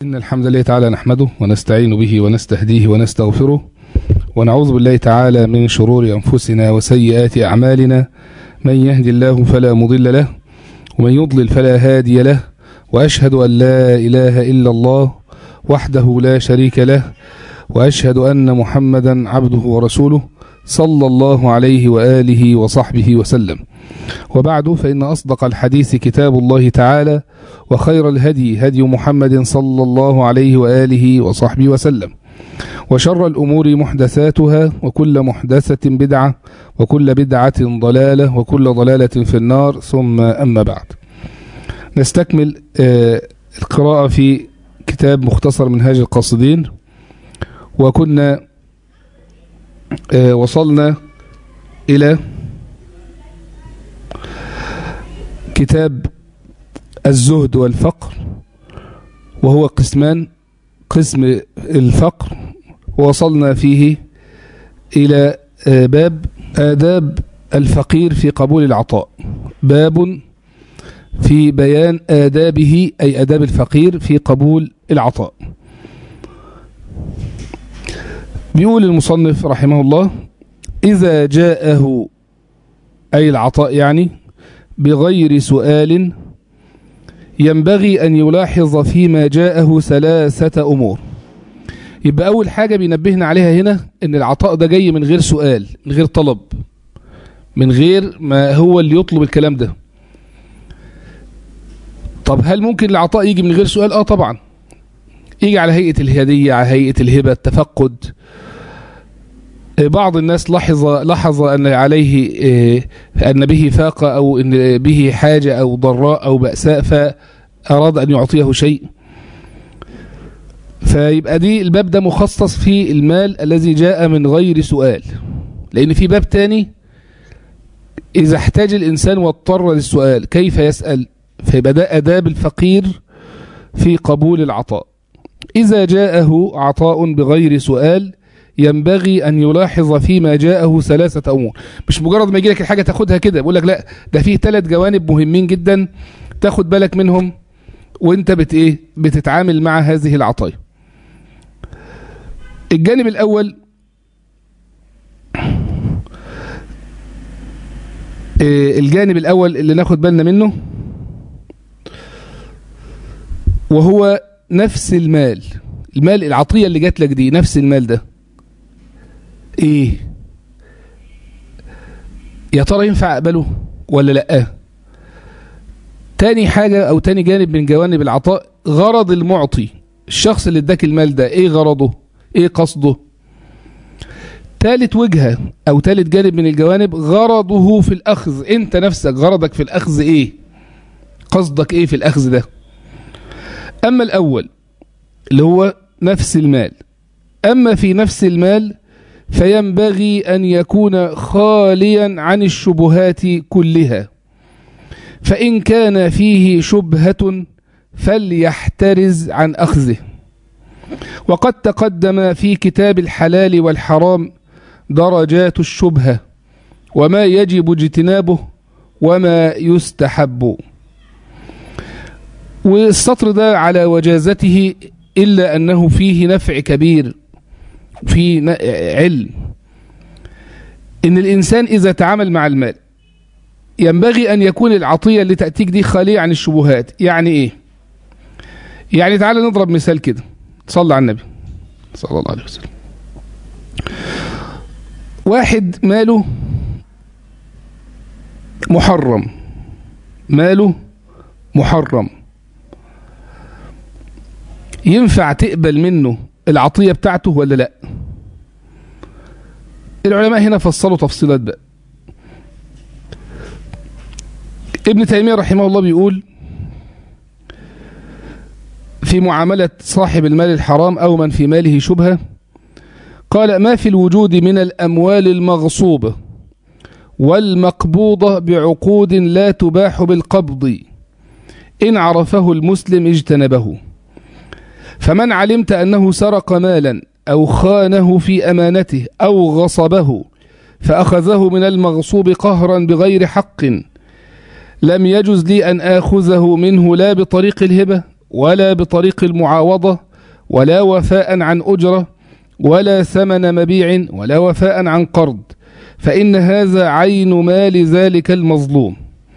إن الحمد لله تعالى نحمده ونستعين به ونستهديه ونستغفره ونعوذ بالله تعالى من شرور أنفسنا وسيئات أعمالنا من يهدي الله فلا مضل له ومن يضلل فلا هادي له وأشهد أن لا إله إلا الله وحده لا شريك له وأشهد أن محمدا عبده ورسوله صلى الله عليه وآله وصحبه وسلم وبعد فإن أصدق الحديث كتاب الله تعالى وخير الهدي هدي محمد صلى الله عليه وآله وصحبه وسلم وشر الأمور محدثاتها وكل محدثة بدعة وكل بدعة ضلالة وكل ضلالة في النار ثم أما بعد نستكمل القراءة في كتاب مختصر منهاج القاصدين وكنا وصلنا إلى كتاب الزهد والفقر وهو قسمان قسم الفقر ووصلنا فيه إلى باب آداب الفقير في قبول العطاء باب في بيان آدابه أي آداب الفقير في قبول العطاء بيقول المصنف رحمه الله إذا جاءه أي العطاء يعني بغير سؤال ينبغي أن يلاحظ فيما جاءه ثلاثة أمور يبقى أول حاجة بينبهنا عليها هنا إن العطاء ده جاي من غير سؤال من غير طلب من غير ما هو اللي يطلب الكلام ده طب هل ممكن العطاء يجي من غير سؤال اه طبعا يجي على هيئة الهدية على هيئة الهبة التفقد بعض الناس لاحظ لاحظ أن عليه أن به فاقة أو أن به حاجة أو ضراء أو بأساء فأراد أن يعطيه شيء فيبقى دي الباب ده مخصص في المال الذي جاء من غير سؤال لأن في باب تاني إذا احتاج الإنسان واضطر للسؤال كيف يسأل فيبقى ده أداب الفقير في قبول العطاء إذا جاءه عطاء بغير سؤال ينبغي أن يلاحظ فيما جاءه ثلاثة أمور مش مجرد ما يجي لك الحاجة تاخدها كده بقول لك لا ده فيه ثلاث جوانب مهمين جدا تاخد بالك منهم وانت بت ايه بتتعامل مع هذه العطايا الجانب الأول الجانب الأول اللي ناخد بالنا منه وهو نفس المال المال العطية اللي جات لك دي نفس المال ده ايه يا ترى ينفع اقبله ولا لا تاني حاجة او تاني جانب من جوانب العطاء غرض المعطي الشخص اللي اداك المال ده ايه غرضه ايه قصده تالت وجهة او تالت جانب من الجوانب غرضه في الاخذ انت نفسك غرضك في الاخذ ايه قصدك ايه في الاخذ ده اما الاول اللي هو نفس المال اما في نفس المال فينبغي أن يكون خاليا عن الشبهات كلها فإن كان فيه شبهة فليحترز عن أخذه وقد تقدم في كتاب الحلال والحرام درجات الشبهة وما يجب اجتنابه وما يستحب والسطر ده على وجازته إلا أنه فيه نفع كبير في علم ان الانسان اذا تعامل مع المال ينبغي ان يكون العطيه اللي تاتيك دي خاليه عن الشبهات يعني ايه يعني تعالى نضرب مثال كده صلى على النبي صلى الله عليه وسلم واحد ماله محرم ماله محرم ينفع تقبل منه العطية بتاعته ولا لا العلماء هنا فصلوا تفصيلات بقى ابن تيمية رحمه الله بيقول في معاملة صاحب المال الحرام أو من في ماله شبهة قال ما في الوجود من الأموال المغصوبة والمقبوضة بعقود لا تباح بالقبض إن عرفه المسلم اجتنبه فمن علمت أنه سرق مالا أو خانه في أمانته أو غصبه فأخذه من المغصوب قهرا بغير حق لم يجز لي أن آخذه منه لا بطريق الهبة ولا بطريق المعاوضة ولا وفاء عن أجرة ولا ثمن مبيع ولا وفاء عن قرض فإن هذا عين مال ذلك المظلوم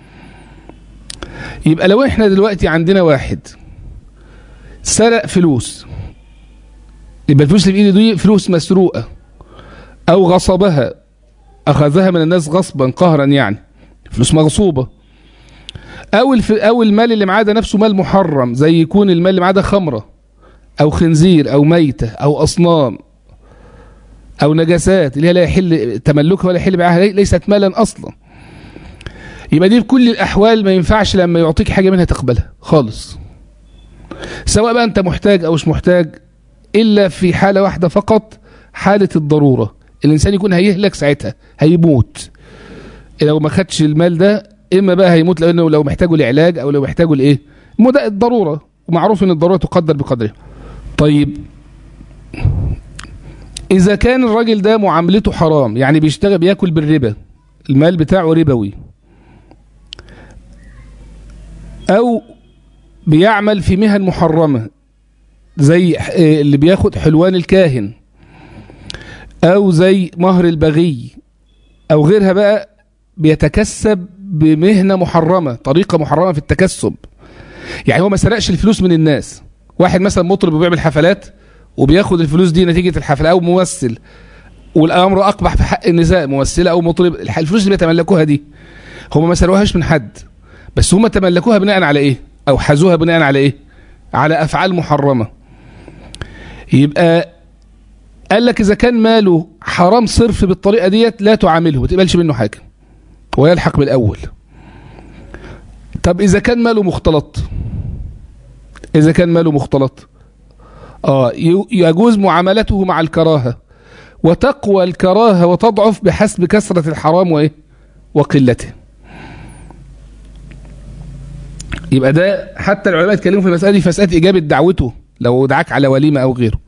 يبقى لو احنا دلوقتي عندنا واحد سرق فلوس يبقى الفلوس اللي بإيده دي فلوس مسروقة أو غصبها أخذها من الناس غصبا قهرا يعني فلوس مغصوبة أو الف... أو المال اللي معاه ده نفسه مال محرم زي يكون المال اللي معاه ده خمرة أو خنزير أو ميتة أو أصنام أو نجاسات اللي هي لا يحل تملكها ولا يحل معاها ليست مالا أصلا يبقى دي بكل الأحوال ما ينفعش لما يعطيك حاجة منها تقبلها خالص سواء بقى أنت محتاج أو مش محتاج إلا في حالة واحدة فقط حالة الضرورة الإنسان يكون هيهلك ساعتها هيموت لو ما خدش المال ده إما بقى هيموت لأنه لو محتاجه لعلاج أو لو محتاجه لإيه ده الضرورة ومعروف إن الضرورة تقدر بقدرها طيب إذا كان الراجل ده معاملته حرام يعني بيشتغل بياكل بالربا المال بتاعه ربوي أو بيعمل في مهن محرمة زي اللي بياخد حلوان الكاهن أو زي مهر البغي أو غيرها بقى بيتكسب بمهنة محرمة طريقة محرمة في التكسب يعني هو ما سرقش الفلوس من الناس واحد مثلا مطرب وبيعمل حفلات وبياخد الفلوس دي نتيجة الحفلة أو ممثل والأمر أقبح في حق النساء ممثلة أو مطرب الفلوس اللي بيتملكوها دي هم ما سرقوهاش من حد بس هم تملكوها بناء على إيه أو حازوها بناء على إيه على أفعال محرمة يبقى قال لك إذا كان ماله حرام صرف بالطريقة ديت لا تعامله ما تقبلش منه حاجة ويلحق بالأول طب إذا كان ماله مختلط إذا كان ماله مختلط آه يجوز معاملته مع الكراهة وتقوى الكراهة وتضعف بحسب كثرة الحرام وإيه وقلته يبقى ده حتى العلماء اتكلموا في المسألة دي في مسألة إجابة دعوته لو دعاك على وليمة أو غيره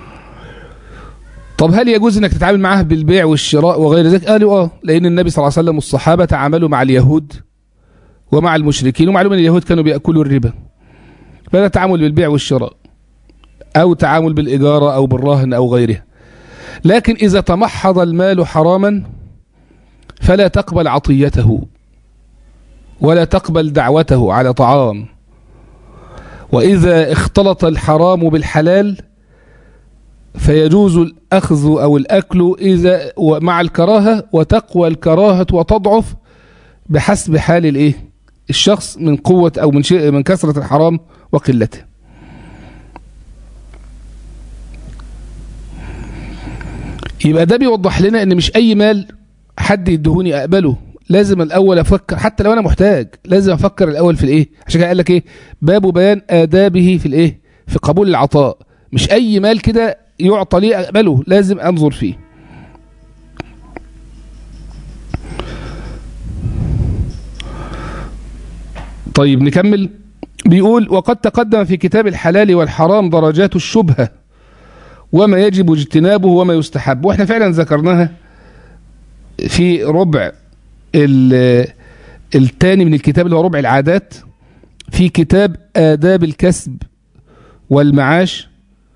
طب هل يجوز انك تتعامل معاه بالبيع والشراء وغير ذلك قالوا اه لان النبي صلى الله عليه وسلم والصحابه تعاملوا مع اليهود ومع المشركين ومعلوم ان اليهود كانوا بياكلوا الربا فهذا تعامل بالبيع والشراء او تعامل بالاجاره او بالرهن او غيرها لكن اذا تمحض المال حراما فلا تقبل عطيته ولا تقبل دعوته على طعام واذا اختلط الحرام بالحلال فيجوز الأخذ أو الأكل إذا مع الكراهة وتقوى الكراهة وتضعف بحسب حال الإيه الشخص من قوة أو من شيء من كثرة الحرام وقلته يبقى ده بيوضح لنا ان مش اي مال حد يدهوني اقبله لازم الاول افكر حتى لو انا محتاج لازم افكر الاول في الايه عشان كده قال لك ايه باب بيان ادابه في الايه في قبول العطاء مش اي مال كده يعطى لي أقبله لازم أنظر فيه طيب نكمل بيقول وقد تقدم في كتاب الحلال والحرام درجات الشبهة وما يجب اجتنابه وما يستحب واحنا فعلا ذكرناها في ربع الثاني من الكتاب اللي هو ربع العادات في كتاب آداب الكسب والمعاش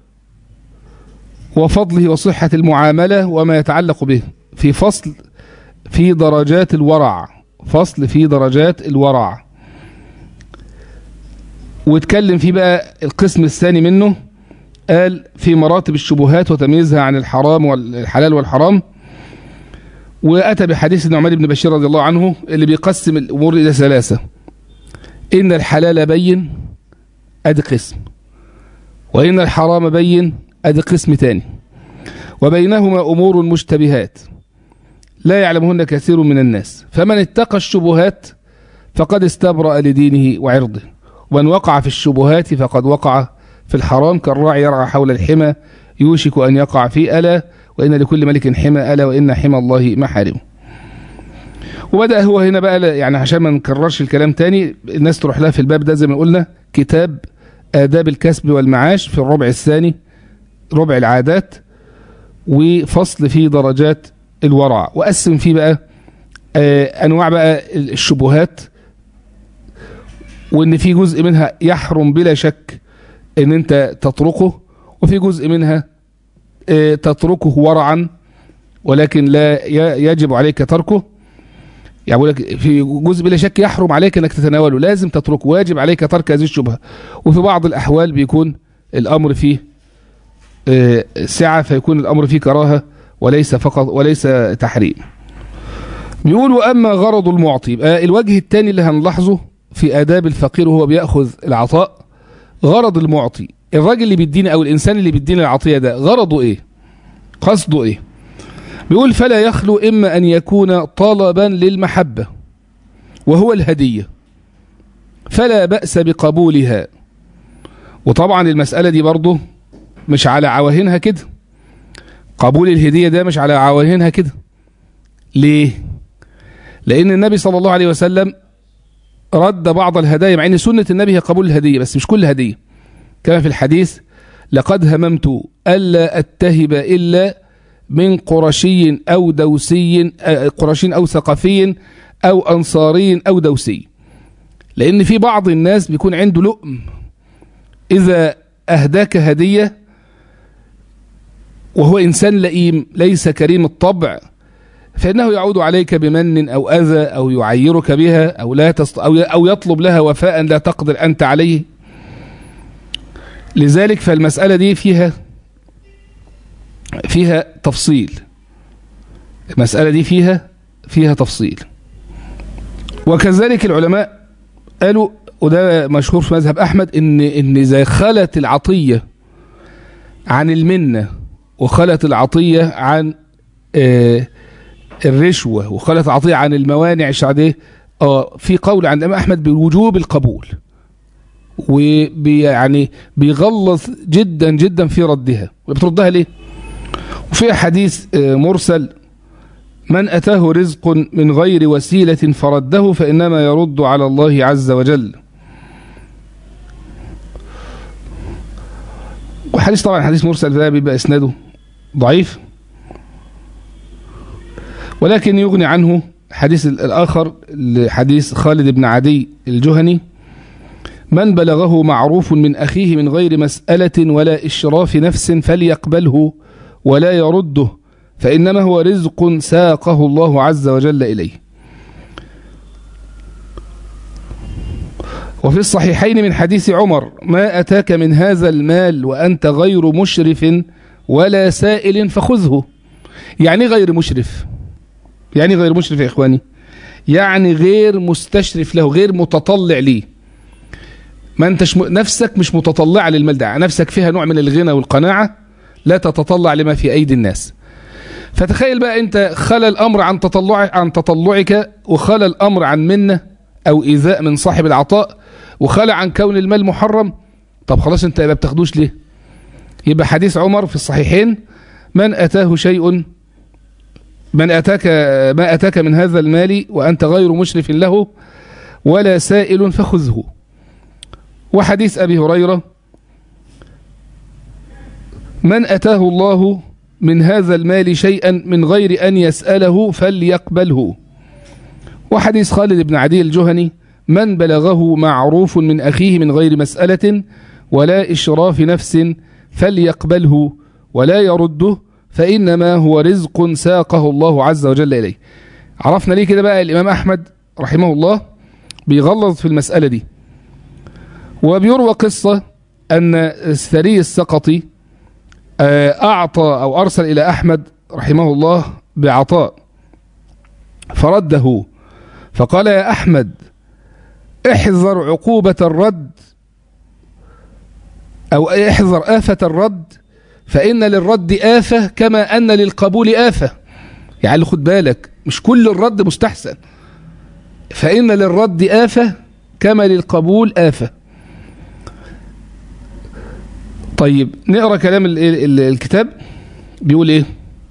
وفضله وصحة المعاملة وما يتعلق به في فصل في درجات الورع فصل في درجات الورع واتكلم فيه بقى القسم الثاني منه قال في مراتب الشبهات وتمييزها عن الحرام والحلال والحرام وأتى بحديث النعمان بن بشير رضي الله عنه اللي بيقسم الأمور إلى ثلاثة إن الحلال بين أدي قسم وإن الحرام بين أدي قسم تاني وبينهما أمور مشتبهات لا يعلمهن كثير من الناس فمن اتقى الشبهات فقد استبرأ لدينه وعرضه ومن وقع في الشبهات فقد وقع في الحرام كالراعي يرعى حول الحمى يوشك أن يقع فيه ألا وإن لكل ملك حمى ألا وإن حمى الله محارمه وبدأ هو هنا بقى يعني عشان ما نكررش الكلام تاني الناس تروح لها في الباب ده زي ما قلنا كتاب آداب الكسب والمعاش في الربع الثاني ربع العادات وفصل في درجات الورع وقسم فيه بقى آه انواع بقى الشبهات وان في جزء منها يحرم بلا شك ان انت تتركه وفي جزء منها آه، تتركه ورعا ولكن لا ي- يجب عليك تركه يعني بقول لك في جزء بلا شك يحرم عليك انك تتناوله لازم تتركه واجب عليك ترك هذه الشبهه وفي بعض الاحوال بيكون الامر فيه آه، سعه فيكون الامر فيه كراهه وليس فقط وليس تحريم بيقول واما غرض المعطي يبقى الوجه الثاني اللي هنلاحظه في اداب الفقير وهو بياخذ العطاء غرض المعطي الراجل اللي بيدينا او الانسان اللي بيدينا العطيه ده غرضه ايه قصده ايه بيقول فلا يخلو اما ان يكون طلبا للمحبه وهو الهديه فلا باس بقبولها وطبعا المساله دي برضه مش على عواهنها كده قبول الهديه ده مش على عواهنها كده ليه لان النبي صلى الله عليه وسلم رد بعض الهدايا مع ان سنه النبي هي قبول الهديه بس مش كل هديه كما في الحديث لقد هممت الا اتهب الا من قرشي او دوسي آه، قرشي او ثقفي او انصاري او دوسي لان في بعض الناس بيكون عنده لؤم اذا اهداك هديه وهو انسان لئيم ليس كريم الطبع فإنه يعود عليك بمن أو أذى أو يعيرك بها أو لا تست... أو أو يطلب لها وفاء لا تقدر أنت عليه لذلك فالمسألة دي فيها فيها تفصيل المسألة دي فيها فيها تفصيل وكذلك العلماء قالوا وده مشهور في مذهب أحمد إن إن إذا خلت العطية عن المنة وخلت العطية عن آه الرشوة وخلت العطية عن الموانع الشرعية اه في قول عند الإمام أحمد بوجوب القبول ويعني بيغلظ جدا جدا في ردها بتردها ليه وفي حديث آه، مرسل من أتاه رزق من غير وسيلة فرده فإنما يرد على الله عز وجل وحديث طبعا حديث مرسل ده بيبقى إسناده ضعيف ولكن يغني عنه حديث الآخر حديث خالد بن عدي الجهني من بلغه معروف من أخيه من غير مسألة ولا إشراف نفس فليقبله ولا يرده فإنما هو رزق ساقه الله عز وجل إليه وفي الصحيحين من حديث عمر ما أتاك من هذا المال وأنت غير مشرف ولا سائل فخذه يعني غير مشرف يعني غير مشرف يا إخواني يعني غير مستشرف له غير متطلع ليه ما انتش م... نفسك مش متطلعة للمال ده نفسك فيها نوع من الغنى والقناعة لا تتطلع لما في أيدي الناس فتخيل بقى انت خلى الأمر عن تطلع عن تطلعك وخلى الأمر عن منة أو إيذاء من صاحب العطاء وخلى عن كون المال محرم طب خلاص انت ما بتاخدوش ليه يبقى حديث عمر في الصحيحين من أتاه شيء من أتاك ما أتاك من هذا المال وأنت غير مشرف له ولا سائل فخذه وحديث أبي هريرة من أتاه الله من هذا المال شيئا من غير أن يسأله فليقبله وحديث خالد بن عدي الجهني من بلغه معروف من أخيه من غير مسألة ولا إشراف نفس فليقبله ولا يرده فإنما هو رزق ساقه الله عز وجل إليه عرفنا ليه كده بقى الإمام أحمد رحمه الله بيغلظ في المسألة دي وبيروى قصة أن الثري السقطي أعطى أو أرسل إلى أحمد رحمه الله بعطاء فرده فقال يا أحمد احذر عقوبة الرد أو احذر آفة الرد فإن للرد آفة كما أن للقبول آفة يعني خد بالك مش كل الرد مستحسن فإن للرد آفة كما للقبول آفة طيب نقرأ كلام ال ال الكتاب بيقول إيه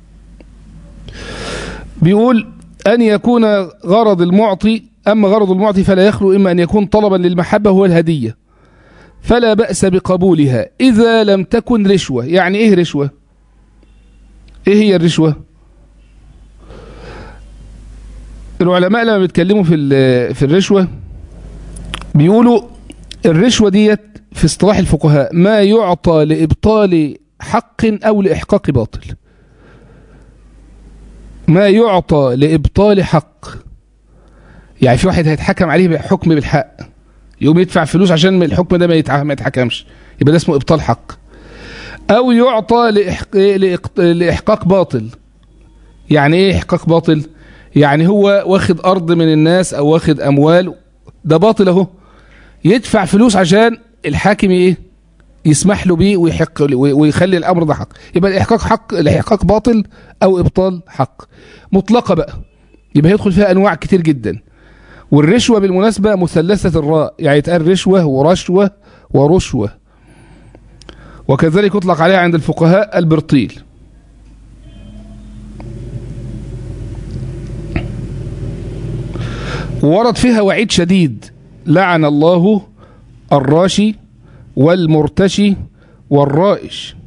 بيقول أن يكون غرض المعطي أما غرض المعطي فلا يخلو إما أن يكون طلبا للمحبة هو الهدية فلا بأس بقبولها إذا لم تكن رشوة يعني إيه رشوة إيه هي الرشوة العلماء لما بيتكلموا في في الرشوة بيقولوا الرشوة ديت في اصطلاح الفقهاء ما يعطى لإبطال حق أو لإحقاق باطل ما يعطى لإبطال حق يعني في واحد هيتحكم عليه بحكم بالحق يقوم يدفع فلوس عشان الحكم ده ما يتع- ما يتحكمش يبقى ده اسمه إبطال حق أو يعطى لإحق... لإق- لإحقاق باطل يعني إيه إحقاق باطل يعني هو واخد أرض من الناس أو واخد أموال ده باطل أهو يدفع فلوس عشان الحاكم ايه يسمح له بيه ويحق ويخلي الامر ده حق يبقى الاحقاق حق الاحقاق باطل او ابطال حق مطلقه بقى يبقى يدخل فيها انواع كتير جدا والرشوه بالمناسبه مثلثه الراء يعني يتقال رشوه ورشوه ورشوه وكذلك يطلق عليها عند الفقهاء البرطيل ورد فيها وعيد شديد لعن الله الراشي والمرتشي والرائش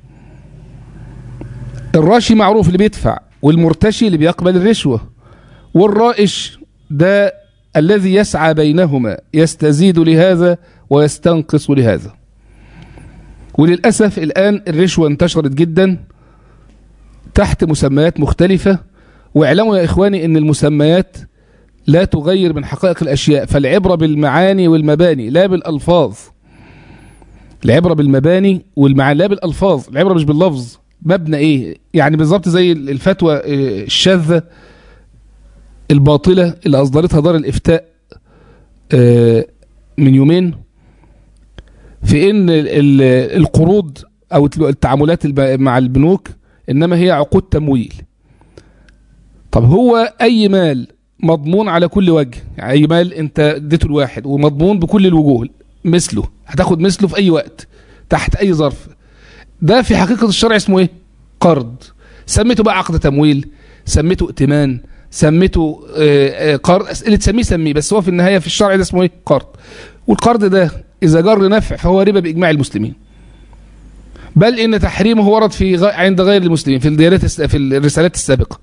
الراشي معروف اللي بيدفع والمرتشي اللي بيقبل الرشوة والرائش ده الذي يسعى بينهما يستزيد لهذا ويستنقص لهذا وللأسف الآن الرشوة انتشرت جدا تحت مسميات مختلفة واعلموا يا إخواني أن المسميات لا تغير من حقائق الأشياء فالعبرة بالمعاني والمباني لا بالألفاظ العبرة بالمباني والمعاني لا بالألفاظ العبرة مش باللفظ مبنى إيه يعني بالظبط زي الفتوى آه، الشاذة الباطلة اللي أصدرتها دار الإفتاء آه، من يومين في إن ال- ال- القروض أو التعاملات الب- مع البنوك إنما هي عقود تمويل طب هو أي مال مضمون على كل وجه يعني اي مال انت اديته لواحد ومضمون بكل الوجوه مثله هتاخد مثله في اي وقت تحت اي ظرف ده في حقيقة الشرع اسمه ايه قرض سميته بقى عقد تمويل سميته ائتمان سميته آه، آه، قرض اللي تسميه سميه بس هو في النهاية في الشرع ده اسمه ايه قرض والقرض ده اذا جر نفع فهو ربا باجماع المسلمين بل ان تحريمه ورد في غ... عند غير المسلمين في الديانات الس- في الرسالات السابقه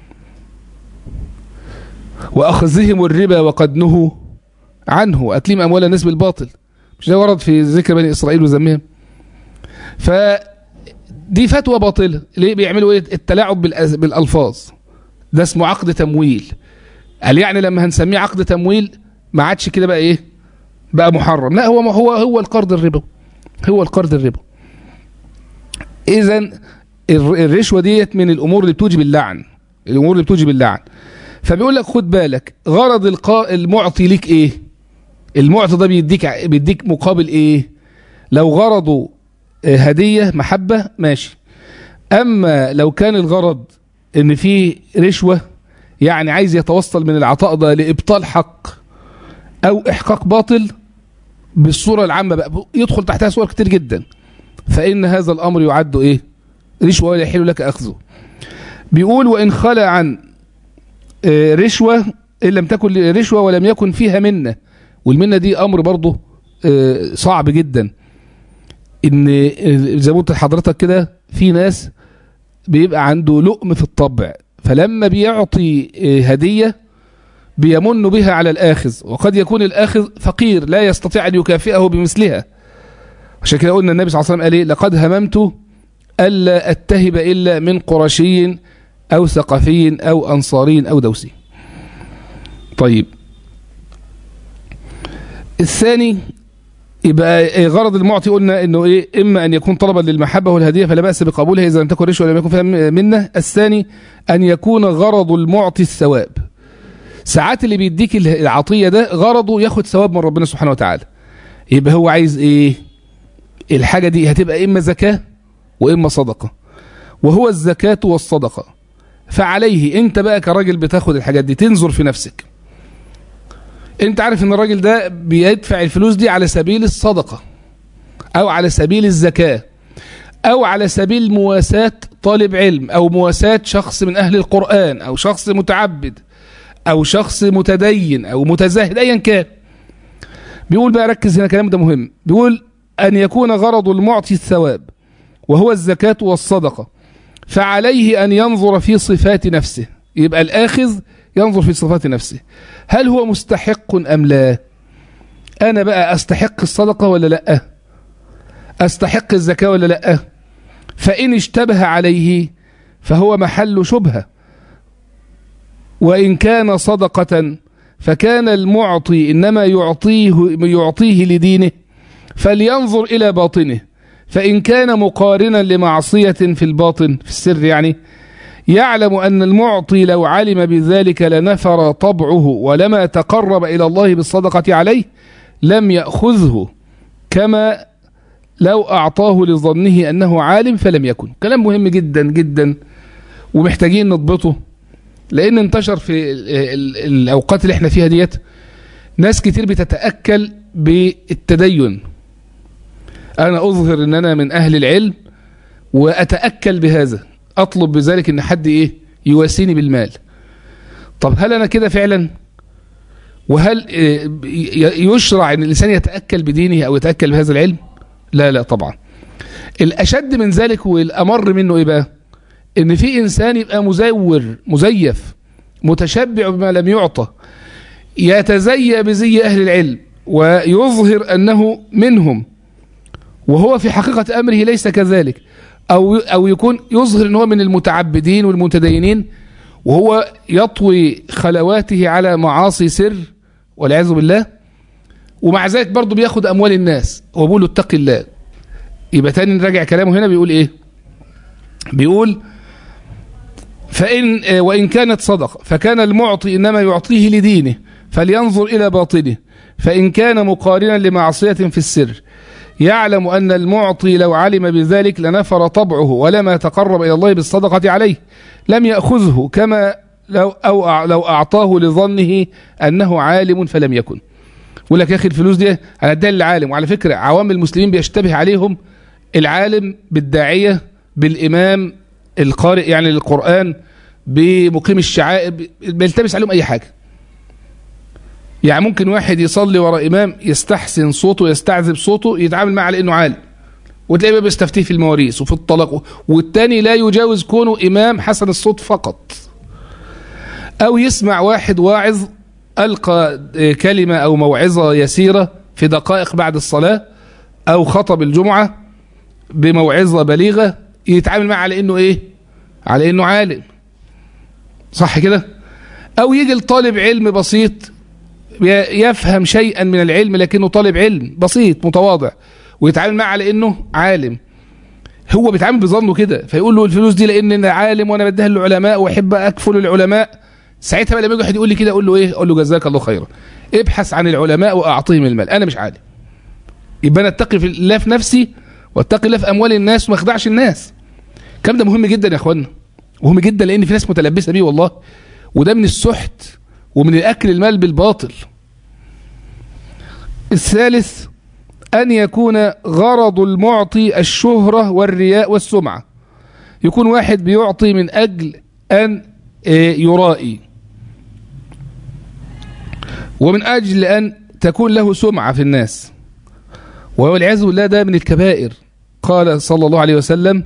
واخذهم الربا وقد نهوا عنه اكلم اموال الناس بالباطل مش ده ورد في ذكر بني اسرائيل وذمهم فدي فتوى باطله ليه بيعملوا ايه التلاعب بالأز- بالالفاظ ده اسمه عقد تمويل قال يعني لما هنسميه عقد تمويل ما عادش كده بقى ايه بقى محرم لا هو هو هو القرض الربا هو القرض الربا اذا الر- الرشوه ديت من الامور اللي بتوجب اللعن الامور اللي بتوجب اللعن فبيقول لك خد بالك غرض القا... المعطي ليك ايه المعطي ده بيديك ع- بيديك مقابل ايه لو غرضه آه، هدية محبة ماشي اما لو كان الغرض ان في رشوة يعني عايز يتوصل من العطاء ده لابطال حق او احقاق باطل بالصورة العامة بقى يدخل تحتها صور كتير جدا فان هذا الامر يعد ايه رشوة ولا يحل لك اخذه بيقول وان خلى عن آه، رشوة إن لم تكن رشوة ولم يكن فيها منة والمنة دي أمر برضه آه، صعب جدا إن آه، زي ما قلت لحضرتك كده في ناس بيبقى عنده لؤم في الطبع فلما بيعطي آه، هدية بيمن بها على الآخذ وقد يكون الآخذ فقير لا يستطيع أن يكافئه بمثلها عشان كده قلنا النبي صلى الله عليه وسلم قال إيه لقد هممت ألا أتهب إلا من قرشي أو ثقفي أو أنصاري أو دوسي طيب الثاني يبقى غرض المعطي قلنا انه ايه اما ان يكون طلبا للمحبه والهديه فلا باس بقبولها اذا لم تكن رشوه ولم يكن فيها منه الثاني ان يكون غرض المعطي الثواب ساعات اللي بيديك العطيه ده غرضه ياخد ثواب من ربنا سبحانه وتعالى يبقى هو عايز ايه الحاجه دي هتبقى اما زكاه واما صدقه وهو الزكاه والصدقه فعليه انت بقى كراجل بتاخد الحاجات دي تنظر في نفسك انت عارف ان الراجل ده بيدفع الفلوس دي على سبيل الصدقة او على سبيل الزكاة او على سبيل مواساة طالب علم او مواساة شخص من اهل القرآن او شخص متعبد او شخص متدين او متزاهد ايا كان بيقول بقى ركز هنا كلام ده مهم بيقول ان يكون غرض المعطي الثواب وهو الزكاة والصدقة فعليه ان ينظر في صفات نفسه يبقى الاخذ ينظر في صفات نفسه هل هو مستحق أم لا أنا بقى أستحق الصدقة ولا لا أستحق الزكاة ولا لأ فإن اشتبه عليه فهو محل شبهة وإن كان صدقة فكان المعطي إنما يعطيه, يعطيه لدينه فلينظر إلى باطنه فإن كان مقارنا لمعصية في الباطن في السر يعني يعلم أن المعطي لو علم بذلك لنفر طبعه ولما تقرب إلى الله بالصدقة عليه لم يأخذه كما لو أعطاه لظنه أنه عالم فلم يكن كلام مهم جدا جدا ومحتاجين نضبطه لأن انتشر في الأوقات اللي احنا فيها ديت ناس كتير بتتأكل بالتدين أنا أظهر أن أنا من أهل العلم وأتأكل بهذا أطلب بذلك أن حد إيه يواسيني بالمال طب هل أنا كده فعلا وهل يشرع أن الإنسان يتأكل بدينه أو يتأكل بهذا العلم لا لا طبعا الأشد من ذلك والأمر منه إيه بقى ان في انسان يبقى مزور مزيف متشبع بما لم يعطى يتزيى بزي اهل العلم ويظهر انه منهم وهو في حقيقة امره ليس كذلك او او يكون يظهر ان هو من المتعبدين والمتدينين وهو يطوي خلواته على معاصي سر والعياذ بالله ومع ذلك برضه بياخد اموال الناس وبيقول له اتق الله يبقى تاني نراجع كلامه هنا بيقول ايه بيقول فإن وإن كانت صدقة فكان المعطي إنما يعطيه لدينه فلينظر إلى باطنه فإن كان مقارنا لمعصية في السر يعلم أن المعطي لو علم بذلك لنفر طبعه ولما تقرب إلى الله بالصدقة عليه لم يأخذه كما لو, أو لو أعطاه لظنه أنه عالم فلم يكن يقول لك يا أخي الفلوس دي على الدال العالم وعلى فكرة عوام المسلمين بيشتبه عليهم العالم بالداعية بالإمام القارئ يعني للقرآن بمقيم الشعائر بيلتبس عليهم أي حاجة يعني ممكن واحد يصلي وراء إمام يستحسن صوته يستعذب صوته يتعامل معه على إنه عالم وتلاقيه بقى بيستفتيه في المواريث وفي الطلاق والتاني لا يجاوز كونه إمام حسن الصوت فقط أو يسمع واحد واعظ ألقى كلمة أو موعظة يسيرة في دقائق بعد الصلاة أو خطب الجمعة بموعظة بليغة يتعامل معه على إنه إيه على إنه عالم صح كده أو يجي لطالب علم بسيط يفهم شيئا من العلم لكنه طالب علم بسيط متواضع ويتعامل معه على انه عالم هو بيتعامل بظنه كده فيقول له الفلوس دي لان انا عالم وانا بديها للعلماء واحب اكفل العلماء ساعتها بقى لما يجي واحد يقول لي كده اقول له ايه اقول له جزاك الله خيرا ابحث عن العلماء واعطيهم المال انا مش عالم يبقى انا اتقي في الله في نفسي واتقي الله في اموال الناس وما اخدعش الناس الكلام ده مهم جدا يا اخوانا مهم جدا لان في ناس متلبسه بيه والله وده من السحت ومن الاكل المال بالباطل الثالث أن يكون غرض المعطي الشهرة والرياء والسمعة يكون واحد بيعطي من أجل أن يرائي ومن أجل أن تكون له سمعة في الناس والعياذ بالله ده من الكبائر قال صلى الله عليه وسلم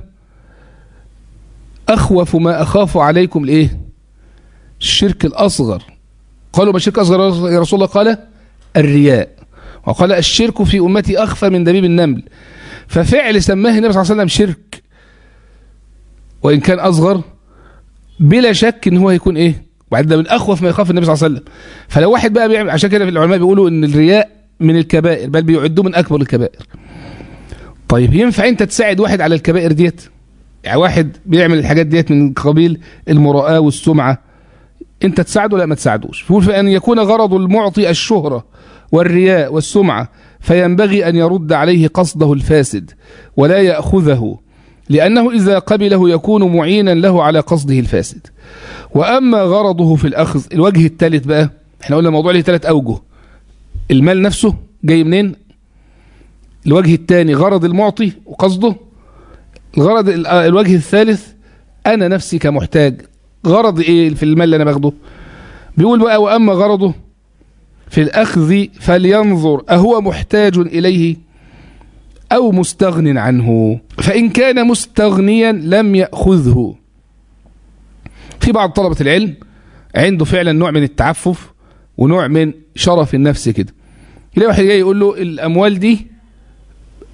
أخوف ما أخاف عليكم الإيه الشرك الأصغر قالوا ما الشرك الأصغر يا رسول الله قال الرياء وقال الشرك في أمتي أخفى من دبيب النمل ففعل سماه النبي صلى الله عليه وسلم شرك وإن كان أصغر بلا شك إن هو هيكون إيه وبعد ده من أخوف ما يخاف النبي صلى الله عليه وسلم فلو واحد بقى بيعمل عشان كده العلماء بيقولوا إن الرياء من الكبائر بل بيعدوه من أكبر الكبائر طيب ينفع أنت تساعد واحد على الكبائر ديت يعني واحد بيعمل الحاجات ديت من قبيل المراءة والسمعة أنت تساعده لا ما تساعدوش فيقول فأن يكون غرض المعطي الشهرة والرياء والسمعة فينبغي أن يرد عليه قصده الفاسد ولا يأخذه لأنه إذا قبله يكون معينا له على قصده الفاسد وأما غرضه في الأخذ الوجه الثالث بقى احنا قلنا الموضوع له ثلاث أوجه المال نفسه جاي منين الوجه الثاني غرض المعطي وقصده الغرض الوجه الثالث أنا نفسي كمحتاج غرض إيه في المال اللي أنا باخده بيقول بقى وأما غرضه في الأخذ فلينظر أهو محتاج إليه أو مستغن عنه فإن كان مستغنيا لم يأخذه في بعض طلبة العلم عنده فعلا نوع من التعفف ونوع من شرف النفس كده يلاقي واحد جاي يقول له الأموال دي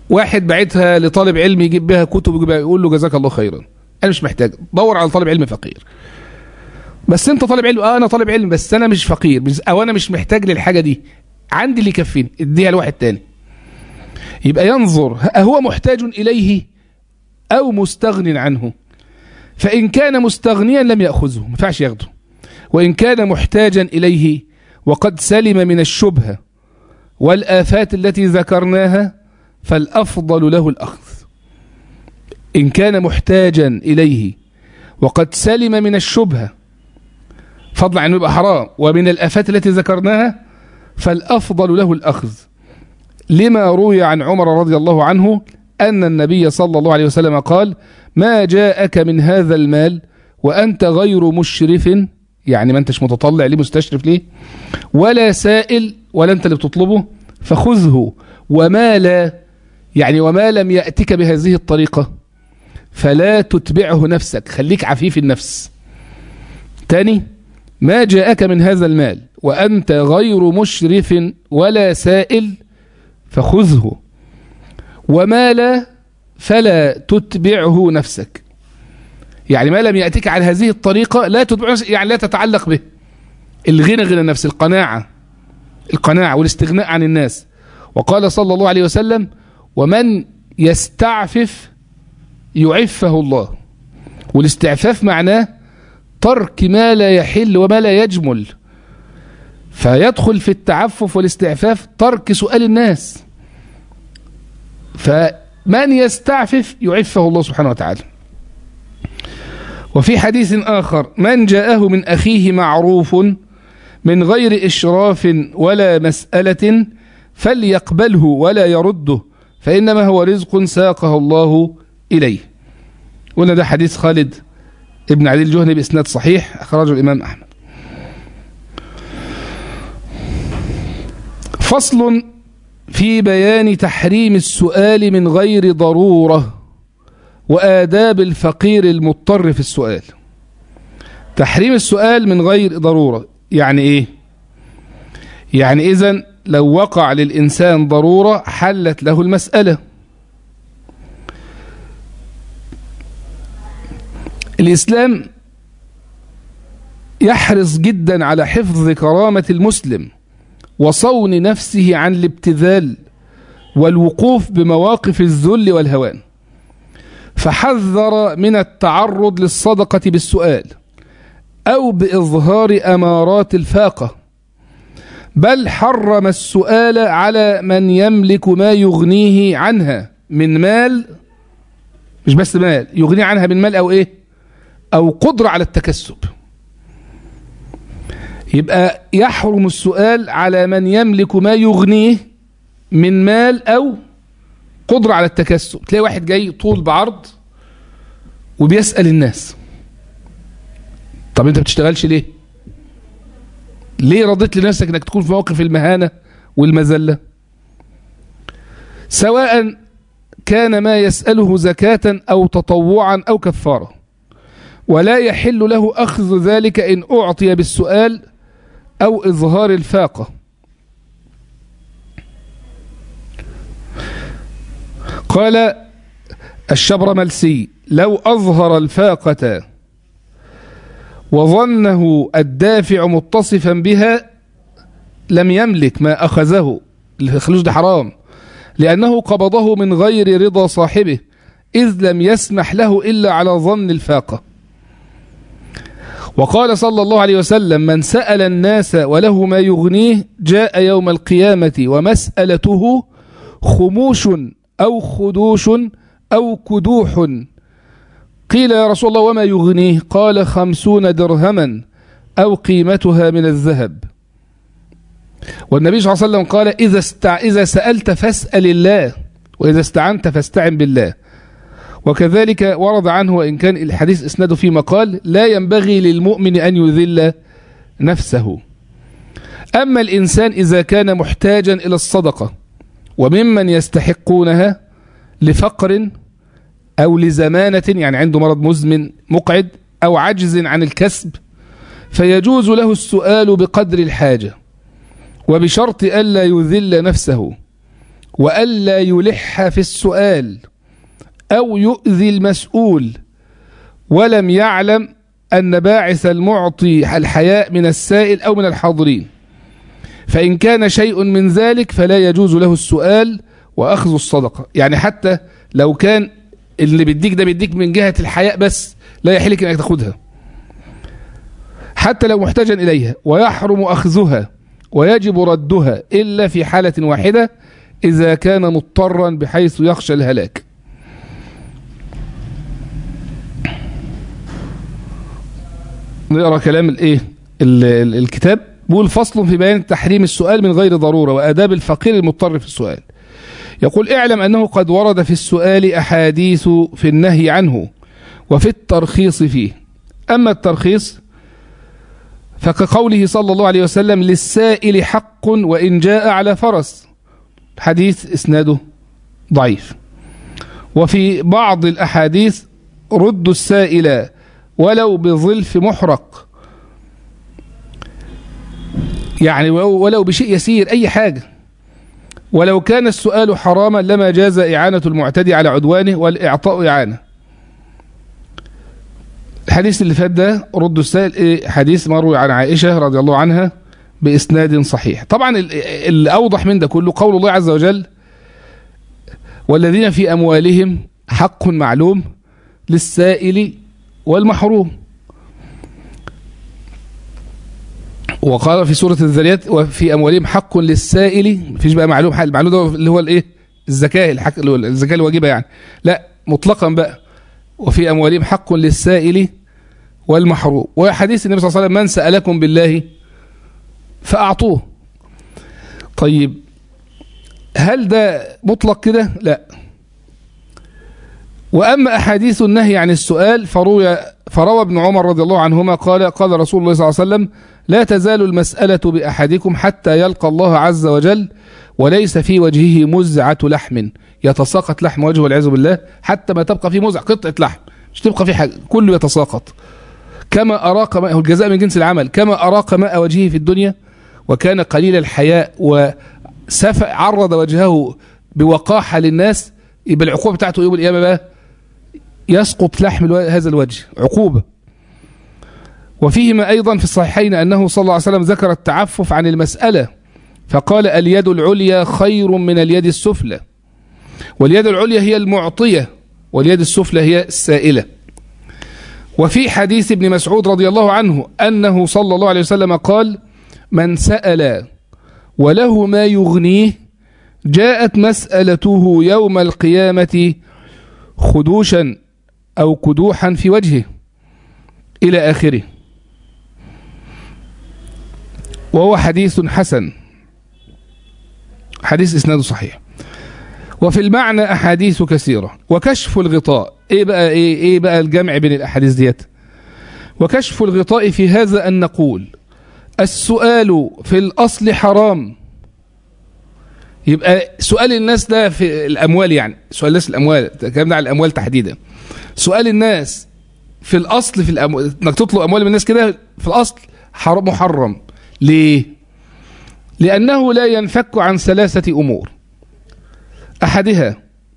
واحد بعتها لطالب علم يجيب بها كتب يجيبها يقول له جزاك الله خيرا انا مش محتاج دور على طالب علم فقير بس انت طالب علم اه انا طالب علم بس انا مش فقير بس- او انا مش محتاج للحاجه دي عندي اللي يكفيني اديها لواحد تاني يبقى ينظر هو محتاج اليه او مستغن عنه فان كان مستغنيا لم ياخذه ما ينفعش ياخده وان كان محتاجا اليه وقد سلم من الشبهه والآفات التي ذكرناها فالأفضل له الأخذ إن كان محتاجا إليه وقد سلم من الشبهة فضلا عن يبقى حرام ومن الآفات التي ذكرناها فالأفضل له الأخذ لما روي عن عمر رضي الله عنه أن النبي صلى الله عليه وسلم قال ما جاءك من هذا المال وأنت غير مشرف يعني ما أنتش متطلع ليه مستشرف ليه ولا سائل ولا أنت اللي بتطلبه فخذه وما لا يعني وما لم يأتك بهذه الطريقة فلا تتبعه نفسك خليك عفيف النفس تاني ما جاءك من هذا المال وأنت غير مشرف ولا سائل فخذه وما لا فلا تتبعه نفسك يعني ما لم يأتك على هذه الطريقة لا تتبعه نفسك يعني لا تتعلق به الغنى غنى النفس القناعة القناعة والاستغناء عن الناس وقال صلى الله عليه وسلم ومن يستعفف يعفه الله والاستعفاف معناه ترك ما لا يحل وما لا يجمل فيدخل في التعفف والاستعفاف ترك سؤال الناس فمن يستعفف يعفه الله سبحانه وتعالى وفي حديث آخر من جاءه من أخيه معروف من غير إشراف ولا مسألة فليقبله ولا يرده فإنما هو رزق ساقه الله إليه قلنا ده حديث خالد ابن علي الجهني بإسناد صحيح أخرجه الإمام أحمد فصل في بيان تحريم السؤال من غير ضرورة وآداب الفقير المضطر في السؤال تحريم السؤال من غير ضرورة يعني إيه يعني إذن لو وقع للإنسان ضرورة حلت له المسألة الإسلام يحرص جدا على حفظ كرامة المسلم وصون نفسه عن الابتذال والوقوف بمواقف الذل والهوان فحذر من التعرض للصدقة بالسؤال أو بإظهار أمارات الفاقة بل حرم السؤال على من يملك ما يغنيه عنها من مال مش بس مال يغنيه عنها من مال أو إيه أو قدرة على التكسب يبقى يحرم السؤال على من يملك ما يغنيه من مال أو قدرة على التكسب تلاقي واحد جاي طول بعرض وبيسأل الناس طب انت بتشتغلش ليه ليه رضيت لنفسك انك تكون في موقف المهانة والمذلة سواء كان ما يسأله زكاة أو تطوعا أو كفارة ولا يحل له أخذ ذلك إن أعطي بالسؤال أو إظهار الفاقة قال الشبرملسي لو أظهر الفاقة وظنه الدافع متصفا بها لم يملك ما أخذه الخلوش ده حرام لأنه قبضه من غير رضا صاحبه إذ لم يسمح له إلا على ظن الفاقة وقال صلى الله عليه وسلم من سأل الناس وله ما يغنيه جاء يوم القيامة ومسألته خموش أو خدوش أو كدوح قيل يا رسول الله وما يغنيه قال خمسون درهما أو قيمتها من الذهب والنبي صلى الله عليه وسلم قال إذا, استع... إذا سألت فاسأل الله وإذا استعنت فاستعن بالله وكذلك ورد عنه وإن كان الحديث إسناده في مقال لا ينبغي للمؤمن أن يذل نفسه أما الإنسان إذا كان محتاجا إلى الصدقة وممن يستحقونها لفقر أو لزمانة يعني عنده مرض مزمن مقعد أو عجز عن الكسب فيجوز له السؤال بقدر الحاجة وبشرط ألا يذل نفسه وألا يلح في السؤال أو يؤذي المسؤول ولم يعلم أن باعث المعطي الحياء من السائل أو من الحاضرين فإن كان شيء من ذلك فلا يجوز له السؤال وأخذ الصدقة يعني حتى لو كان اللي بيديك ده بيديك من جهة الحياء بس لا يحلك أنك تاخدها حتى لو محتاجا إليها ويحرم أخذها ويجب ردها إلا في حالة واحدة إذا كان مضطرا بحيث يخشى الهلاك نقرأ كلام الايه الكتاب بيقول فصل في بيان تحريم السؤال من غير ضرورة وآداب الفقير المضطر في السؤال يقول اعلم أنه قد ورد في السؤال أحاديث في النهي عنه وفي الترخيص فيه أما الترخيص فكقوله صلى الله عليه وسلم للسائل حق وإن جاء على فرس حديث إسناده ضعيف وفي بعض الأحاديث رد السائل ولو بظلف محرق يعني ولو بشيء يسير أي حاجة ولو كان السؤال حراما لما جاز إعانة المعتدي على عدوانه والإعطاء إعانة الحديث اللي فات ده رد السائل إيه حديث مروي عن عائشة رضي الله عنها بإسناد صحيح طبعا الأوضح من ده كله قول الله عز وجل والذين في أموالهم حق معلوم للسائل والمحروم وقال في سورة الذريات وفي أموالهم حق للسائل مفيش بقى معلوم حق المعلوم ده اللي هو الإيه الزكاة الحق اللي هو الزكاة الواجبة يعني لا مطلقا بقى وفي أموالهم حق للسائل والمحروم وحديث النبي صلى الله عليه وسلم من سألكم بالله فأعطوه طيب هل ده مطلق كده لا وأما أحاديث النهي عن السؤال فروي فروى ابن عمر رضي الله عنهما قال قال رسول الله صلى الله عليه وسلم لا تزال المسألة بأحدكم حتى يلقى الله عز وجل وليس في وجهه مزعة لحم يتساقط لحم وجهه والعياذ بالله حتى ما تبقى فيه مزعة قطعة لحم مش تبقى فيه حاجة كله يتساقط كما أراق ماء الجزاء من جنس العمل كما أراق ماء وجهه في الدنيا وكان قليل الحياء وسف عرض وجهه بوقاحة للناس يبقى العقوبة بتاعته يوم القيامة بقى يسقط لحم هذا الوجه عقوبة وفيهما أيضا في الصحيحين أنه صلى الله عليه وسلم ذكر التعفف عن المسألة فقال اليد العليا خير من اليد السفلى واليد العليا هي المعطية واليد السفلى هي السائلة وفي حديث ابن مسعود رضي الله عنه أنه صلى الله عليه وسلم قال من سأل وله ما يغنيه جاءت مسألته يوم القيامة خدوشا أو كدوحا في وجهه إلى آخره وهو حديث حسن حديث إسناده صحيح وفي المعنى أحاديث كثيرة وكشف الغطاء إيه بقى, إيه, إيه بقى الجمع بين الأحاديث ديت وكشف الغطاء في هذا أن نقول السؤال في الأصل حرام يبقى سؤال الناس ده في الأموال يعني سؤال الناس الأموال كلامنا على الأموال تحديدا سؤال الناس في الأصل في الأموال انك تطلب أموال من الناس كده في الأصل حرام محرم ليه لأنه لا ينفك عن ثلاثة أمور أحدها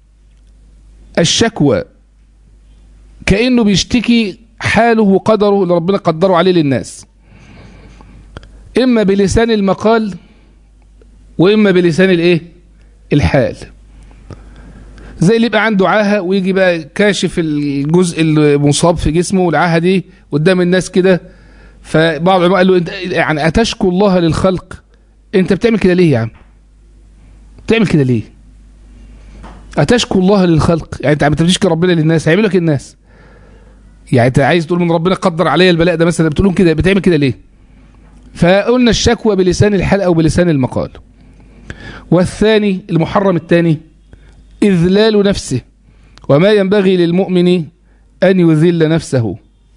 الشكوى كأنه بيشتكي حاله وقدره اللي ربنا قدره عليه للناس إما بلسان المقال وإما بلسان الإيه الحال زي اللي يبقى عنده عاهة ويجي بقى كاشف الجزء المصاب في جسمه والعاهة دي قدام الناس كده فبعض العلماء قال له انت يعني أتشكو الله للخلق انت بتعمل كده ليه يا عم بتعمل كده ليه أتشكو الله للخلق يعني انت بتشكي ربنا للناس هيعمل لك الناس يعني انت عايز تقول من ربنا قدر عليا البلاء ده مثلا بتقول كده بتعمل كده ليه فقلنا الشكوى بلسان الحال أو بلسان المقال والثاني المحرم الثاني إذلال نفسه وما ينبغي للمؤمن أن يذل نفسه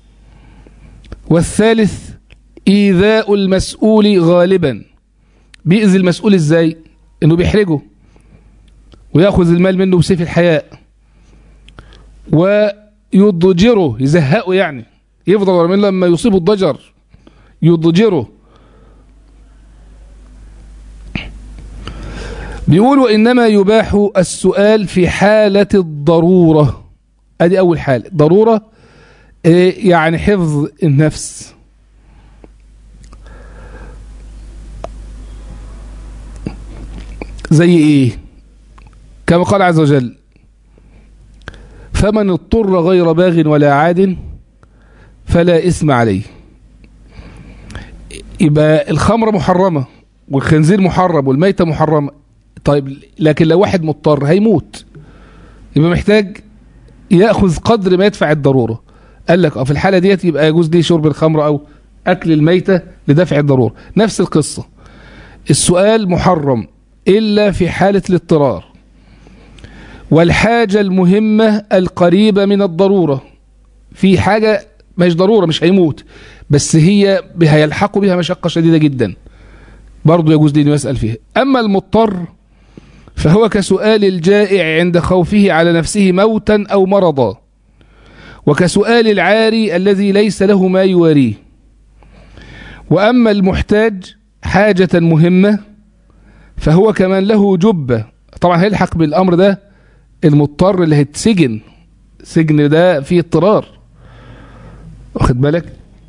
والثالث إيذاء المسؤول غالبا بيأذي المسؤول إزاي إنه بيحرجه ويأخذ المال منه بسيف الحياء ويضجره يزهقه يعني يفضل من لما يصيب الضجر يضجره بيقول وإنما يباح السؤال في حالة الضرورة ادي اول حالة ضرورة إيه يعني حفظ النفس زي ايه كما قال عز وجل فمن اضطر غير باغ ولا عاد فلا إثم عليه يبقى الخمر محرمة والخنزير محرم والميتة محرمة طيب لكن لو واحد مضطر هيموت يبقى محتاج يأخذ قدر ما يدفع الضرورة قال لك في الحالة ديت يبقى يجوز ليه شرب الخمر أو أكل الميتة لدفع الضرورة نفس القصة السؤال محرم إلا في حالة الاضطرار والحاجة المهمة القريبة من الضرورة في حاجة مش ضرورة مش هيموت بس هي هيلحق بها مشقة شديدة جدا برضو يجوز لي يسأل فيها أما المضطر فهو كسؤال الجائع عند خوفه على نفسه موتا أو مرضا وكسؤال العاري الذي ليس له ما يواريه وأما المحتاج حاجة مهمة فهو كمان له جبة طبعا هيلحق بالأمر ده المضطر اللي هيتسجن سجن ده فيه اضطرار واخد بالك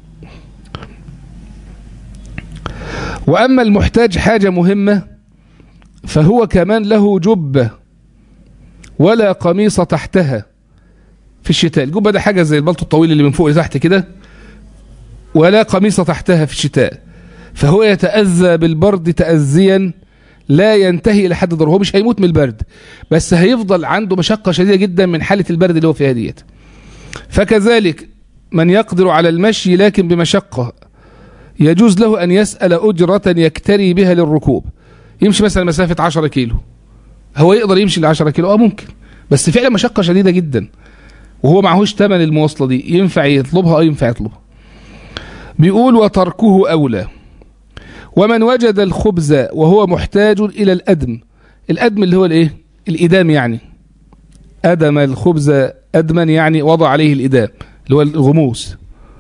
وأما المحتاج حاجة مهمة فهو كمان له جبة ولا قميص تحتها في الشتاء الجبة ده حاجة زي البلطو الطويل اللي من فوق لتحت كده ولا قميص تحتها في الشتاء فهو يتأذى بالبرد تأذيا لا ينتهي إلى حد ضرر هو مش هيموت من البرد بس هيفضل عنده مشقة شديدة جدا من حالة البرد اللي هو فيها ديت فكذلك من يقدر على المشي لكن بمشقة يجوز له أن يسأل أجرة يكتري بها للركوب يمشي مثلا مسافة 10 كيلو هو يقدر يمشي ل 10 كيلو اه ممكن بس فعلا مشقة شديدة جدا وهو معهوش ثمن المواصلة دي ينفع يطلبها اه ينفع يطلبها بيقول وتركه أولى ومن وجد الخبز وهو محتاج إلى الأدم الأدم اللي هو الإيه الإدام يعني أدم الخبز أدما يعني وضع عليه الإدام اللي هو الغموس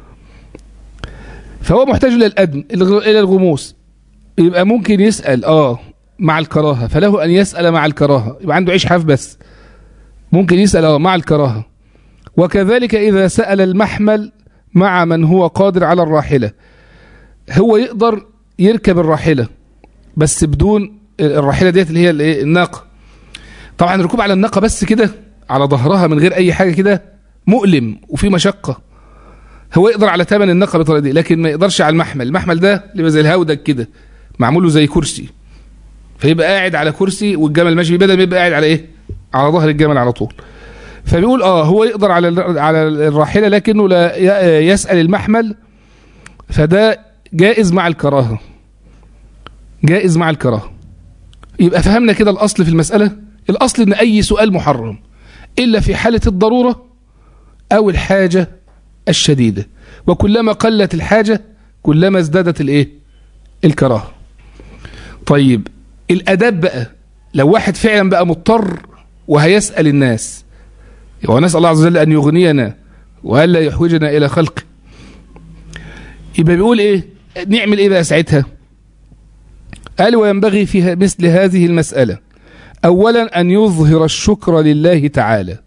فهو محتاج إلى الأدم إلى الغموس يبقى ممكن يسأل آه مع الكراهة فله أن يسأل مع الكراهة يبقى عنده عيش حاف بس ممكن يسأل آه مع الكراهة وكذلك إذا سأل المحمل مع من هو قادر على الراحلة هو يقدر يركب الراحلة بس بدون الراحلة ديت اللي هي الايه الناقة طبعا الركوب على الناقة بس كده على ظهرها من غير أي حاجة كده مؤلم وفي مشقة هو يقدر على ثمن الناقة بالطريقة دي لكن ما يقدرش على المحمل المحمل ده اللي زي الهودج كده معمول له زي كرسي فيبقى قاعد على كرسي والجمل ماشي بدل ما يبقى قاعد على ايه على ظهر الجمل على طول فبيقول اه هو يقدر على على الراحله لكنه لا يسال المحمل فده جائز مع الكراهه جائز مع الكراهه يبقى فهمنا كده الاصل في المساله الاصل ان اي سؤال محرم الا في حاله الضروره او الحاجه الشديده وكلما قلت الحاجه كلما ازدادت الايه الكراهه طيب الاداب بقى لو واحد فعلا بقى مضطر وهيسال الناس ونسأل الله عز وجل أن يغنينا وألا يحوجنا إلى خلقه يبقى بيقول إيه نعمل إيه بقى ساعتها قال وينبغي في مثل هذه المسألة أولا أن يظهر الشكر لله تعالى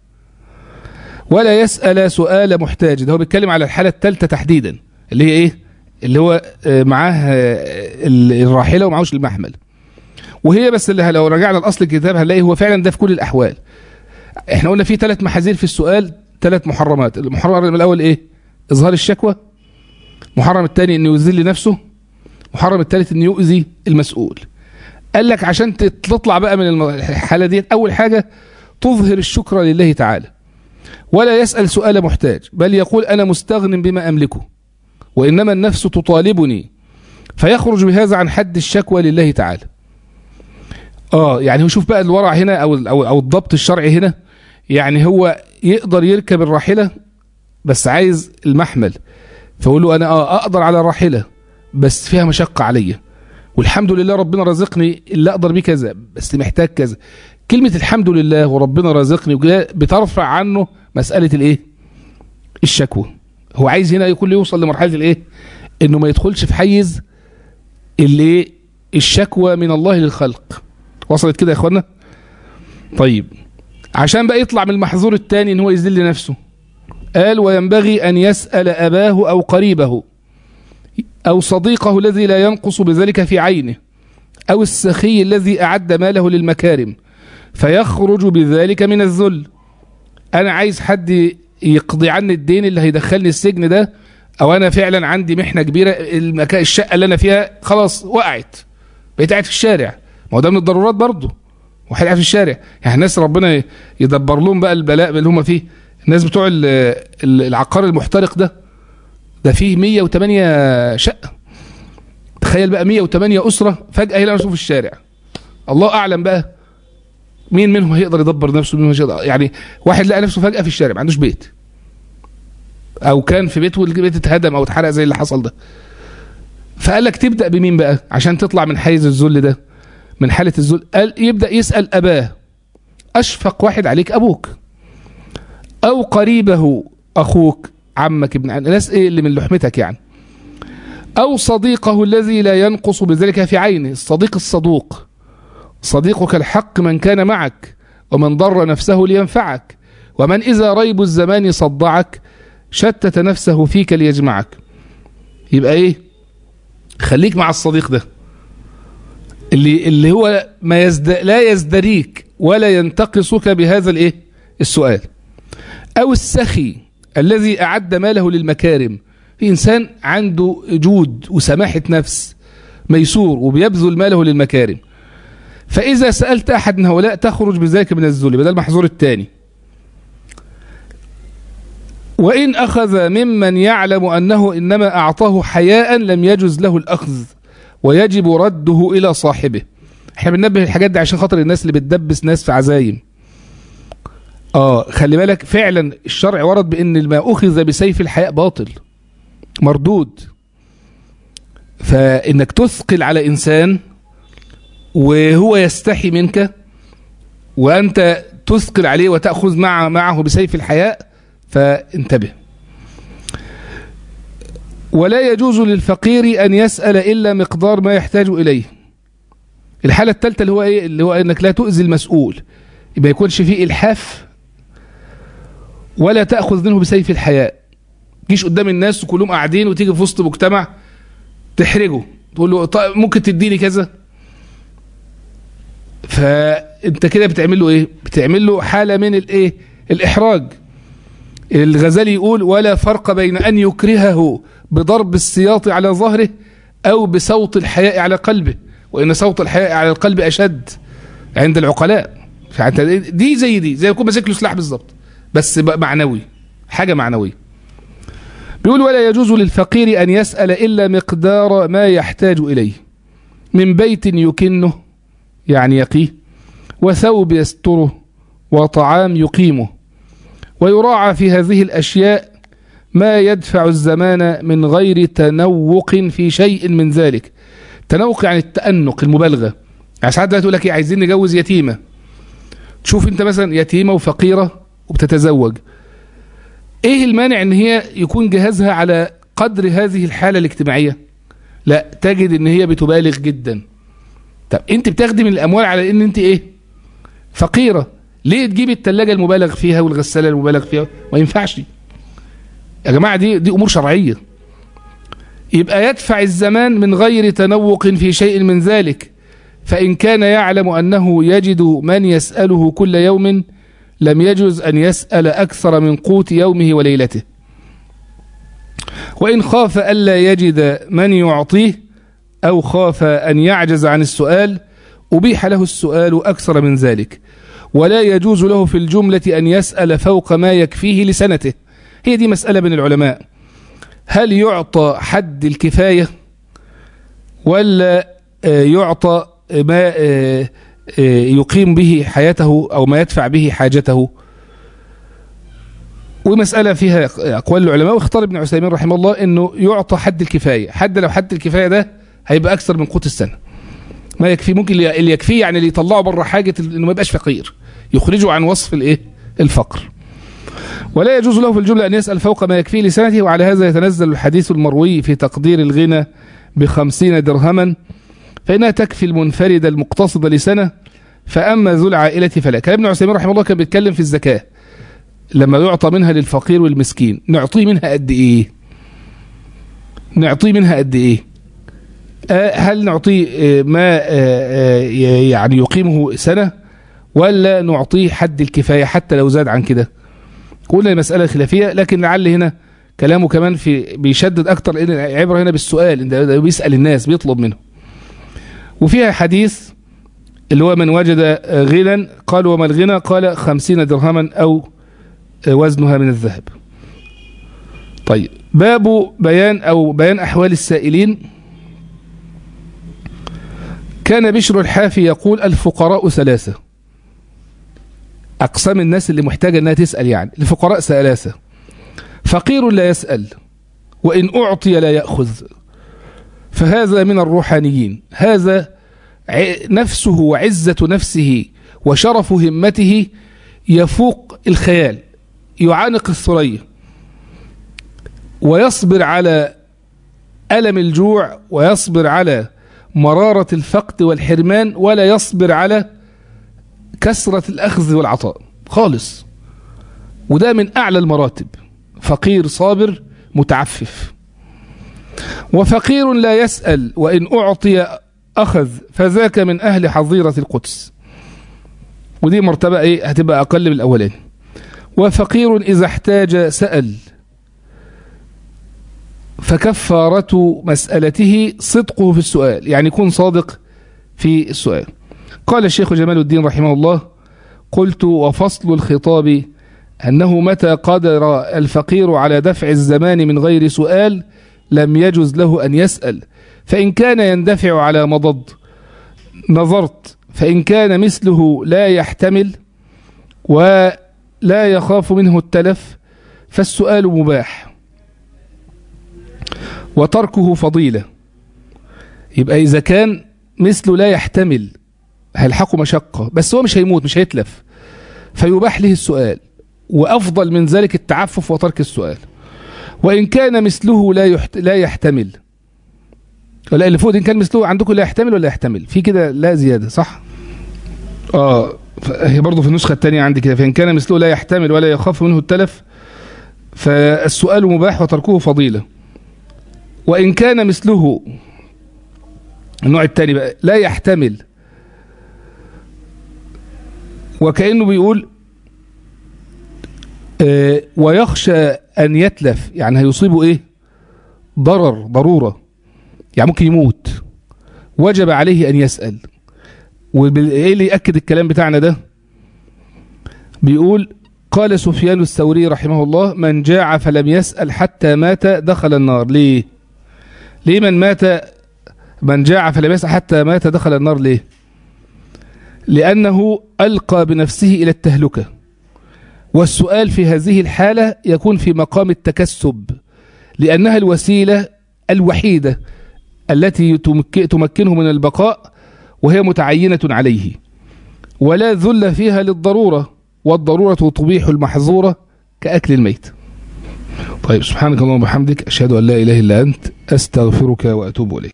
ولا يسأل سؤال محتاج ده هو بيتكلم على الحالة الثالثة تحديدا اللي هي إيه اللي هو معاه الراحلة ومعهوش المحمل وهي بس اللي لو رجعنا لأصل الكتاب هنلاقي هو فعلا ده في كل الأحوال احنا قلنا في ثلاث محاذير في السؤال ثلاث محرمات المحرم الاول ايه اظهار الشكوى محرم الثاني انه يذل نفسه محرم الثالث انه يؤذي المسؤول قال لك عشان تطلع بقى من الحاله دي اول حاجه تظهر الشكر لله تعالى ولا يسال سؤال محتاج بل يقول انا مستغن بما املكه وانما النفس تطالبني فيخرج بهذا عن حد الشكوى لله تعالى اه يعني هو شوف بقى الورع هنا او او او الضبط الشرعي هنا يعني هو يقدر يركب الراحله بس عايز المحمل فيقول له انا اه اقدر على الراحله بس فيها مشقه عليا والحمد لله ربنا رزقني اللي اقدر بيه كذا بس محتاج كذا كلمه الحمد لله وربنا رزقني بترفع عنه مساله الايه الشكوى هو عايز هنا يكون يوصل لمرحله الايه انه ما يدخلش في حيز اللي الشكوى من الله للخلق وصلت كده يا اخوانا طيب عشان بقى يطلع من المحظور الثاني ان هو يذل نفسه قال وينبغي ان يسأل اباه او قريبه او صديقه الذي لا ينقص بذلك في عينه او السخي الذي اعد ماله للمكارم فيخرج بذلك من الذل انا عايز حد يقضي عني الدين اللي هيدخلني السجن ده او انا فعلا عندي محنه كبيره المكان الشقه اللي انا فيها خلاص وقعت بقيت قاعد في الشارع ما هو ده من الضرورات برضه واحد قاعد في الشارع يعني الناس ربنا يدبر لهم بقى البلاء اللي هم فيه الناس بتوع ال- ال- العقار المحترق ده ده فيه 108 شقه تخيل بقى 108 اسره فجاه يلاقوا نفسهم في الشارع الله اعلم بقى مين منهم هيقدر يدبر نفسه مين مش هيقدر يعني واحد لقى نفسه فجاه في الشارع ما عندوش بيت او كان في بيت والبيت اتهدم او اتحرق زي اللي حصل ده فقال لك تبدا بمين بقى عشان تطلع من حيز الذل ده من حاله الذل قال يبدا يسال اباه اشفق واحد عليك ابوك او قريبه اخوك عمك ابن عم ناس ايه اللي من لحمتك يعني او صديقه الذي لا ينقص بذلك في عينه الصديق الصدوق صديقك الحق من كان معك ومن ضر نفسه لينفعك ومن إذا ريب الزمان صدعك شتت نفسه فيك ليجمعك يبقى ايه خليك مع الصديق ده اللي اللي هو ما يزد لا يزدريك ولا ينتقصك بهذا الايه السؤال او السخي الذي اعد ماله للمكارم في انسان عنده جود وسماحه نفس ميسور وبيبذل ماله للمكارم فإذا سألت أحد من هؤلاء تخرج بذلك من الذل بدل المحظور الثاني وإن أخذ ممن يعلم أنه إنما أعطاه حياء لم يجز له الأخذ ويجب رده إلى صاحبه احنا بننبه الحاجات دي عشان خاطر الناس اللي بتدبس ناس في عزايم اه خلي بالك فعلا الشرع ورد بان ما اخذ بسيف الحياء باطل مردود فانك تثقل على انسان وهو يستحي منك وأنت تثقل عليه وتأخذ مع معه بسيف الحياء فانتبه ولا يجوز للفقير أن يسأل إلا مقدار ما يحتاج إليه الحالة الثالثة اللي هو إيه اللي هو أنك لا تؤذي المسؤول ما يكونش فيه إلحاف ولا تأخذ منه بسيف الحياء جيش قدام الناس وكلهم قاعدين وتيجي في وسط مجتمع تحرجه تقول له طيب ممكن تديني كذا فانت كده بتعمل له ايه بتعمل له حاله من الايه الاحراج الغزالي يقول ولا فرق بين ان يكرهه بضرب السياط على ظهره او بصوت الحياء على قلبه وان صوت الحياء على القلب اشد عند العقلاء فحتى دي زي دي زي يكون ماسك له سلاح بالظبط بس بقى معنوي حاجه معنويه بيقول ولا يجوز للفقير ان يسال الا مقدار ما يحتاج اليه من بيت يكنه يعني يقيه وثوب يستره وطعام يقيمه ويراعى في هذه الأشياء ما يدفع الزمان من غير تنوق في شيء من ذلك تنوق يعني التأنق المبالغة يعني ساعات دلوقتي يقول لك إيه عايزين نجوز يتيمة تشوف انت مثلا يتيمة وفقيرة وبتتزوج ايه المانع ان هي يكون جهازها على قدر هذه الحالة الاجتماعية لا تجد ان هي بتبالغ جدا طب انت بتخدم الاموال على ان انت ايه فقيرة ليه تجيب التلاجة المبالغ فيها والغسالة المبالغ فيها ما ينفعش يا جماعة دي دي امور شرعية يبقى يدفع الزمان من غير تنوق في شيء من ذلك فإن كان يعلم أنه يجد من يسأله كل يوم لم يجز أن يسأل أكثر من قوت يومه وليلته وإن خاف ألا يجد من يعطيه أو خاف أن يعجز عن السؤال أبيح له السؤال أكثر من ذلك ولا يجوز له في الجملة أن يسأل فوق ما يكفيه لسنته هي دي مسألة من العلماء هل يعطى حد الكفاية ولا يعطى ما يقيم به حياته أو ما يدفع به حاجته ومسألة فيها أقوال العلماء واختار ابن عثيمين رحمه الله أنه يعطى حد الكفاية حد لو حد الكفاية ده هيبقى أكثر من قوت السنة ما يكفي ممكن اللي يكفيه يعني اللي يطلعه بره حاجة انه ما يبقاش فقير يخرجه عن وصف الايه الفقر ولا يجوز له في الجملة أن يسأل فوق ما يكفيه لسنته وعلى هذا يتنزل الحديث المروي في تقدير الغنى بخمسين درهما فإنها تكفي المنفرد المقتصد لسنة فأما ذو العائلة فلا كلام ابن عثيمين رحمه الله كان بيتكلم في الزكاة لما يعطى منها للفقير والمسكين نعطيه منها قد إيه نعطيه منها قد إيه آه، هل نعطيه آه، ما آه، آه، يعني يقيمه سنة ولا نعطيه حد الكفاية حتى لو زاد عن كده قلنا المسألة خلافية لكن لعل هنا كلامه كمان في بيشدد أكتر لأن العبرة هنا بالسؤال ده ده بيسأل الناس بيطلب منه وفيها حديث اللي هو من وجد غنى قال وما الغنى قال خمسين درهما أو وزنها من الذهب طيب باب بيان أو بيان أحوال السائلين كان بشر الحافي يقول الفقراء ثلاثة أقسام الناس اللي محتاجة أنها تسأل يعني الفقراء ثلاثة فقير لا يسأل وإن أعطي لا يأخذ فهذا من الروحانيين هذا ع- نفسه وعزة نفسه وشرف همته يفوق الخيال يعانق الثريا ويصبر على ألم الجوع ويصبر على مرارة الفقد والحرمان ولا يصبر على كسرة الأخذ والعطاء خالص وده من أعلى المراتب فقير صابر متعفف وفقير لا يسأل وإن أعطي أخذ فذاك من أهل حظيرة القدس ودي مرتبة إيه هتبقى أقل من الأولاني وفقير إذا احتاج سأل فكفارة مسألته صدقه في السؤال يعني يكون صادق في السؤال قال الشيخ جمال الدين رحمه الله قلت وفصل الخطاب أنه متى قدر الفقير على دفع الزمان من غير سؤال لم يجز له أن يسأل فإن كان يندفع على مضض نظرت فإن كان مثله لا يحتمل ولا يخاف منه التلف فالسؤال مباح وتركه فضيلة يبقى إذا كان مثله لا يحتمل هيلحقه مشقة بس هو مش هيموت مش هيتلف فيباح له السؤال وأفضل من ذلك التعفف وترك السؤال وإن كان مثله لا يحت... لا يحتمل لا اللي فوق دي إن كان مثله عندكم لا يحتمل ولا يحتمل في كده لا زيادة صح اه ف- هي برضه في النسخة الثانية عندي كده فإن كان مثله لا يحتمل ولا يخاف منه التلف فالسؤال مباح وتركه فضيلة وإن كان مثله النوع الثاني بقى لا يحتمل وكأنه بيقول آه، ويخشى أن يتلف يعني هيصيبه إيه ضرر ضرورة يعني ممكن يموت وجب عليه أن يسأل وإيه اللي يأكد الكلام بتاعنا ده بيقول قال سفيان الثوري رحمه الله من جاع فلم يسأل حتى مات دخل النار ليه ليه من مات من جاع فلم يسأل حتى مات دخل النار ليه لأنه ألقى بنفسه إلى التهلكة والسؤال في هذه الحالة يكون في مقام التكسب لأنها الوسيلة الوحيدة التي تمك- تمكنه من البقاء وهي متعينة عليه ولا ذل فيها للضرورة والضرورة تبيح المحظورة كأكل الميت طيب سبحانك اللهم وبحمدك أشهد أن لا إله إلا أنت أستغفرك وأتوب إليك